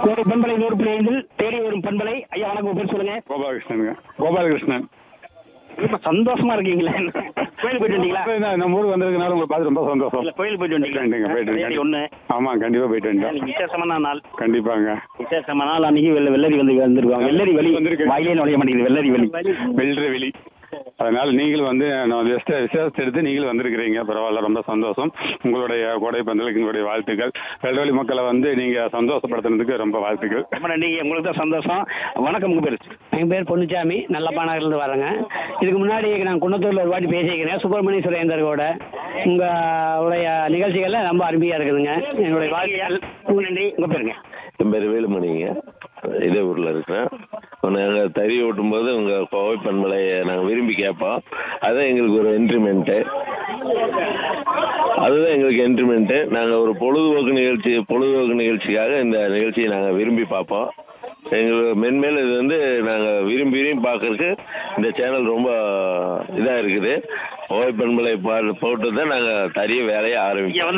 கோவை பண்பலை நூறு புள்ளி ஐந்தில் தேடி வரும் பண்பலை ஐயா வணக்கம் உங்க பேர் சொல்லுங்க கோபாலகிருஷ்ணனுங்க கோபாலகிருஷ்ணன் ரொம்ப சந்தோஷமா இருக்கீங்களே கோயிலுக்கு போயிட்டு வந்தீங்களா அதான் நம்ம ஊருக்கு வந்திருக்கனால உங்களை பார்த்து ரொம்ப சந்தோஷம் இல்ல கோயிலுக்கு போயிட்டு போயிட்டு வந்துட்டேங்க, போயிட்டு வந்தீங்களா தேடி ஒண்ணு வந்துட்டேன். ஆமா கண்டிப்பா போயிட்டு வந்துட்டேன் இன்னைக்கு விசேஷமான நாள் கண்டிப்பாங்க விசேஷமான நாள் அன்னைக்கு வெள்ள வெள்ளரி வந்து வந்திருக்காங்க வெள்ளரி வலி வந்திருக்கு. வாயிலே நுழைய மாட்டேங்குது வெள்ளரி வலி வெல்ற வெளி அதனால நீங்கள் வந்து நான் விசேஷ விசேஷத்தை எடுத்து நீங்கள் வந்திருக்கிறீங்க பரவாயில்ல ரொம்ப சந்தோஷம் உங்களுடைய கோடை பந்தலுக்கு எங்களுடைய வாழ்த்துக்கள் வெள்ளவெளி மக்களை வந்து நீங்க சந்தோஷப்படுத்துனதுக்கு ரொம்ப வாழ்த்துக்கள் ரொம்ப நன்றி உங்களுக்கு தான் சந்தோஷம் வணக்கம் உங்க பேர் என் பேர் பொன்னுச்சாமி நல்லப்பானகிலிருந்து வரேங்க இதுக்கு முன்னாடி நான் குன்னத்தூரில் ஒரு வாட்டி பேசியிருக்கிறேன் சுப்பிரமணிய சுரேந்தரோட உங்களுடைய நிகழ்ச்சிகள்ல ரொம்ப அருமையாக இருக்குதுங்க என்னுடைய வாழ்க்கையால் ரொம்ப நன்றி உங்க பேருங்க என் பேர் வேலுமணிங்க இதே ஊரில் இருக்கிறேன் நாங்கள் தறி ஓட்டும்போது உங்கள் கோவை பண்பலையை நாங்கள் விரும்பி கேட்போம் அதுதான் எங்களுக்கு ஒரு என்ட்ரிமெண்ட்டு அதுதான் எங்களுக்கு என்ட்ரிமெண்ட்டு நாங்கள் ஒரு பொழுதுபோக்கு நிகழ்ச்சி பொழுதுபோக்கு நிகழ்ச்சிக்காக இந்த நிகழ்ச்சியை நாங்கள் விரும்பி பார்ப்போம் எங்களுக்கு மென்மேலும் இது வந்து நாங்கள் விரும்பி விரும்பி பார்க்கறதுக்கு இந்த சேனல் ரொம்ப இதாக இருக்குது கோவை பண்பலை பா போட்டு தான் நாங்கள் தறிய வேலையை இங்க ஆரம்பிப்போம் வந்து